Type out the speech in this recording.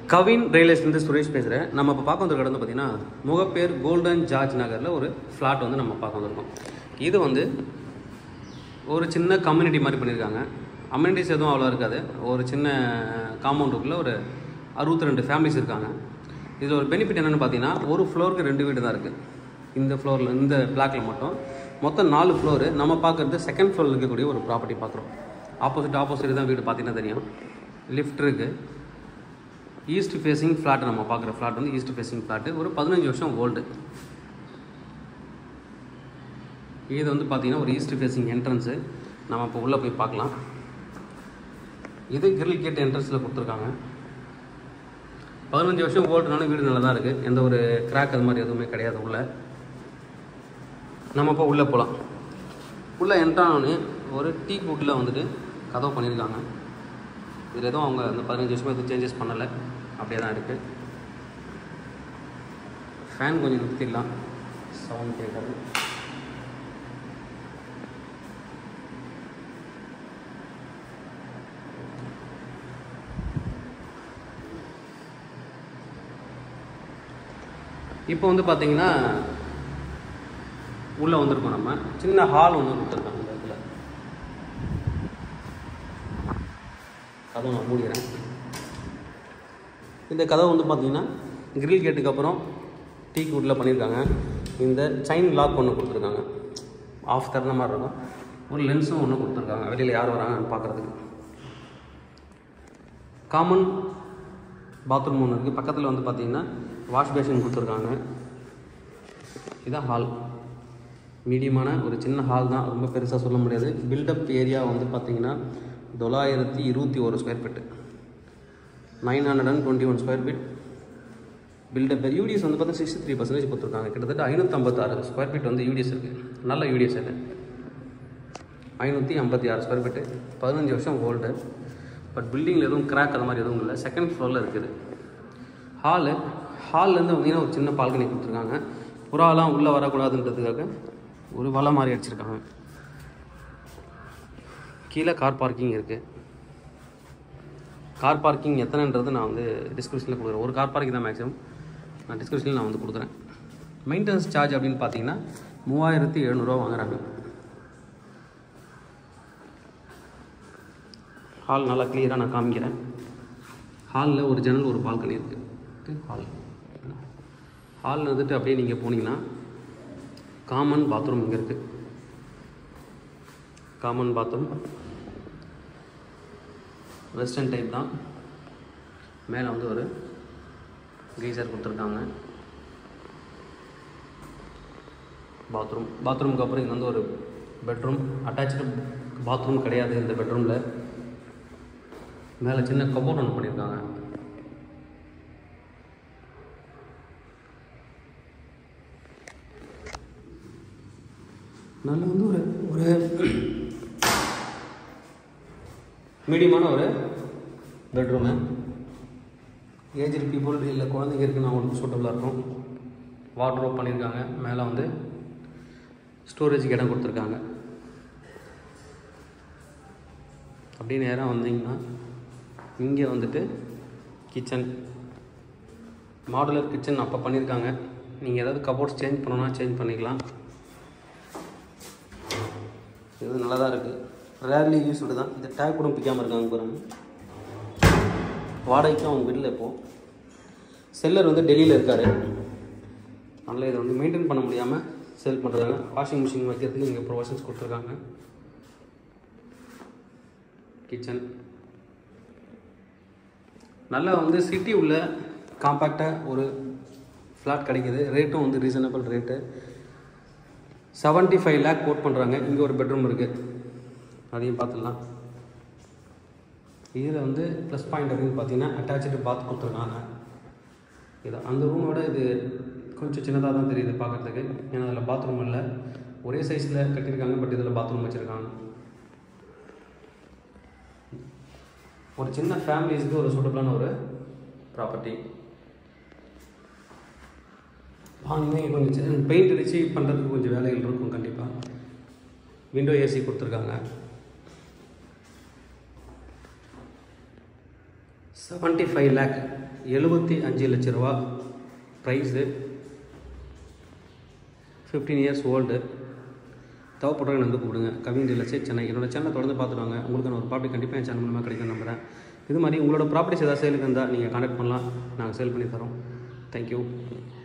கவின் ரியலேஸ்லேருந்து சுரேஷ் பேசுகிறேன் நம்ம இப்போ பார்க்க வந்திருக்க இடம் வந்து பார்த்தீங்கன்னா முகப்பேர் கோல்டன் ஜார்ஜ் நகரில் ஒரு ஃப்ளாட் வந்து நம்ம பார்க்க வந்திருக்கோம் இது வந்து ஒரு சின்ன கம்யூனிட்டி மாதிரி பண்ணியிருக்காங்க அம்யூனிட்டிஸ் எதுவும் அவ்வளோ இருக்காது ஒரு சின்ன காம்பவுண்டுக்குள்ளே ஒரு அறுபத்தி ரெண்டு ஃபேமிலிஸ் இருக்காங்க இதில் ஒரு பெனிஃபிட் என்னென்னு பார்த்தீங்கன்னா ஒரு ஃப்ளோருக்கு ரெண்டு வீடு தான் இருக்குது இந்த ஃப்ளோரில் இந்த பிளாக்ல மட்டும் மொத்தம் நாலு ஃப்ளோரு நம்ம பார்க்குறது செகண்ட் ஃப்ளோரில் இருக்கக்கூடிய ஒரு ப்ராப்பர்ட்டி பார்க்குறோம் ஆப்போசிட் ஆப்போசிட் தான் வீடு பார்த்தீங்கன்னா தெரியும் லிஃப்ட் இருக்குது ஈஸ்ட் ஃபேஸிங் ஃப்ளாட் நம்ம பார்க்குற ஃப்ளாட் வந்து ஈஸ்ட் ஃபேஸிங் ஃப்ளாட்டு ஒரு பதினஞ்சு வருஷம் ஓல்டு இது வந்து பார்த்தீங்கன்னா ஒரு ஈஸ்ட் ஃபேஸிங் என்ட்ரன்ஸு நம்ம இப்போ உள்ளே போய் பார்க்கலாம் இது கிரில் கேட் என்ட்ரன்ஸில் கொடுத்துருக்காங்க பதினஞ்சு வருஷம் ஓல்டுனால வீடு நல்லா தான் இருக்குது எந்த ஒரு கிராக் அது மாதிரி எதுவுமே கிடையாது உள்ளே நம்ம இப்போ உள்ளே போகலாம் உள்ளே என்ட்ரானோடனே ஒரு டீ குட்டில் வந்துட்டு கதவு பண்ணியிருக்காங்க இதில் எதுவும் அவங்க அந்த பதினஞ்சு வருஷமாக எதுவும் சேஞ்சஸ் பண்ணலை அப்படியே தான் இருக்குது ஃபேன் கொஞ்சம் நிறுத்திடலாம் சவுண்ட் கேட்காது இப்போ வந்து பார்த்தீங்கன்னா உள்ளே வந்திருக்கோம் நம்ம சின்ன ஹால் ஒன்று கொடுத்துருக்காங்க இந்த இடத்துல கதவு நான் மூடிக்கிறேன் இந்த கதவு வந்து பார்த்தீங்கன்னா கிரில் கேட்டுக்கு அப்புறம் டீ கூட்டில் பண்ணியிருக்காங்க இந்த செயின் லாக் ஒன்று கொடுத்துருக்காங்க ஆஃப் தகுந்த மாதிரி இருக்கும் ஒரு லென்ஸும் ஒன்று கொடுத்துருக்காங்க வெளியில் யார் வராங்கன்னு பார்க்குறதுக்கு காமன் பாத்ரூம் ஒன்று இருக்குது பக்கத்தில் வந்து பார்த்தீங்கன்னா வாஷ் பேஷன் கொடுத்துருக்காங்க இதுதான் ஹால் மீடியமான ஒரு சின்ன ஹால் தான் ரொம்ப பெருசாக சொல்ல முடியாது பில்டப் ஏரியா வந்து பார்த்தீங்கன்னா தொள்ளாயிரத்தி இருபத்தி ஒரு square feet nine hundred and twenty one square feet built up UDS வந்து பார்த்தீங்கன்னா சிக்ஸ்டி த்ரீ பர்சன்டேஜ் கொடுத்துருக்காங்க கிட்டத்தட்ட ஐநூற்றம்பத்தாறு ஸ்கொயர் ஃபீட் வந்து யூடிஎஸ் இருக்குது நல்ல யூடிஎஸ் இது ஐநூற்றி ஐம்பத்தி ஆறு ஸ்கொயர் ஃபீட்டு பதினஞ்சு வருஷம் ஓல்டு பட் பில்டிங்கில் எதுவும் கிராக் அது மாதிரி எதுவும் இல்லை செகண்ட் ஃப்ளோரில் இருக்குது ஹாலு ஹால்லேருந்து வந்தீங்கன்னா ஒரு சின்ன பால்கனி கொடுத்துருக்காங்க புறாலாம் உள்ளே வரக்கூடாதுன்றதுக்காக ஒரு வலை மாதிரி அடிச்சிருக்காங்க கீழே கார் பார்க்கிங் இருக்குது கார் பார்க்கிங் எத்தனைன்றது நான் வந்து டிஸ்கிரிப்ஷனில் கொடுக்குறேன் ஒரு கார் பார்க்கிங் தான் மேக்ஸிமம் நான் டிஸ்கிரிப்ஷனில் நான் வந்து கொடுக்குறேன் மெயின்டெனன்ஸ் சார்ஜ் அப்படின்னு பார்த்தீங்கன்னா மூவாயிரத்தி எழுநூறுவா வாங்குறாங்க ஹால் நல்லா கிளியராக நான் காமிக்கிறேன் ஹாலில் ஒரு ஜன்னல் ஒரு பால்கனி இருக்குது ஹால் ஹாலில் வந்துட்டு அப்படியே நீங்கள் போனீங்கன்னா காமன் பாத்ரூம் இங்கே இருக்குது காமன் பாத்ரூம் வெஸ்டர்ன் டைப் தான் மேலே வந்து ஒரு கீசர் கொடுத்துருக்காங்க பாத்ரூம் பாத்ரூமுக்கு அப்புறம் இங்கே வந்து ஒரு பெட்ரூம் அட்டாச்சு பாத்ரூம் கிடையாது இந்த பெட்ரூமில் மேலே சின்ன கபோர்ட் ஒன்று பண்ணியிருக்காங்க நல்ல வந்து ஒரு ஒரு மீடியமான ஒரு பெட்ரூமு ஏஜ்டு பீப்புள் இல்லை குழந்தைங்க இருக்குன்னு அவங்களுக்கு சூட்டபுளாக இருக்கும் வாட்ரோப் பண்ணியிருக்காங்க மேலே வந்து ஸ்டோரேஜுக்கு இடம் கொடுத்துருக்காங்க அப்படியே நேராக வந்தீங்கன்னா இங்கே வந்துட்டு கிச்சன் மாடுலர் கிச்சன் அப்போ பண்ணியிருக்காங்க நீங்கள் ஏதாவது கபோர்ட்ஸ் சேஞ்ச் பண்ணணும்னா சேஞ்ச் பண்ணிக்கலாம் இது நல்லா தான் இருக்குது ரேர்லி யூஸ்டு தான் இந்த டேக் கூட பிக்காமல் இருக்காங்க பாருங்க வாடகைக்கும் அவங்க வீட்டில் இப்போ செல்லர் வந்து டெல்லியில் இருக்கார் அதனால் இதை வந்து மெயின்டைன் பண்ண முடியாமல் சேல் பண்ணுறாங்க வாஷிங் மிஷின் வைக்கிறதுக்கு இங்கே ப்ரொவிஷன்ஸ் கொடுத்துருக்காங்க கிச்சன் நல்லா வந்து சிட்டி உள்ள காம்பேக்டாக ஒரு ஃப்ளாட் கிடைக்கிது ரேட்டும் வந்து reasonable rate seventy five lakh quote பண்ணுறாங்க இங்கே ஒரு பெட்ரூம் இருக்குது அதையும் பார்த்துடலாம் இதில் வந்து ப்ளஸ் பாயிண்ட் அப்படின்னு பார்த்தீங்கன்னா அட்டாச்சு பாத் கொடுத்துருக்காங்க இது அந்த ரூமோட இது கொஞ்சம் சின்னதாக தான் தெரியுது பார்க்குறதுக்கு ஏன்னா அதில் பாத்ரூம் இல்லை ஒரே சைஸில் கட்டியிருக்காங்க பட் இதில் பாத்ரூம் வச்சுருக்காங்க ஒரு சின்ன ஃபேமிலிஸ்க்கு ஒரு சூட்டபிளான ஒரு ப்ராப்பர்ட்டி வாங்கினா கொஞ்சம் பெயிண்ட் அடித்து பண்ணுறதுக்கு கொஞ்சம் வேலைகள் இருக்கும் கண்டிப்பாக விண்டோ ஏசி கொடுத்துருக்காங்க செவன்ட்டி ஃபைவ் லேக் எழுபத்தி அஞ்சு லட்ச ரூபா ப்ரைஸு ஃபிஃப்டீன் இயர்ஸ் ஓல்டு தேவைப்படுறவங்க வந்து கூப்பிடுங்க கவின் ரியல் எஸ்டேட் சென்னை என்னோட சேனலை தொடர்ந்து பார்த்துருவாங்க உங்களுக்கு நான் ஒரு ப்ராப்பர்ட்டி கண்டிப்பாக என் சேனல் மூலமாக கிடைக்கும் நம்புறேன் இது மாதிரி உங்களோட ப்ராப்பர்ட்டிஸ் ஏதாவது சேலுக்கு இருந்தால் நீங்கள் கான்டாக்ட் பண்ணலாம் நாங்கள் சேல் பண்ணி தரோம் தேங்க்யூ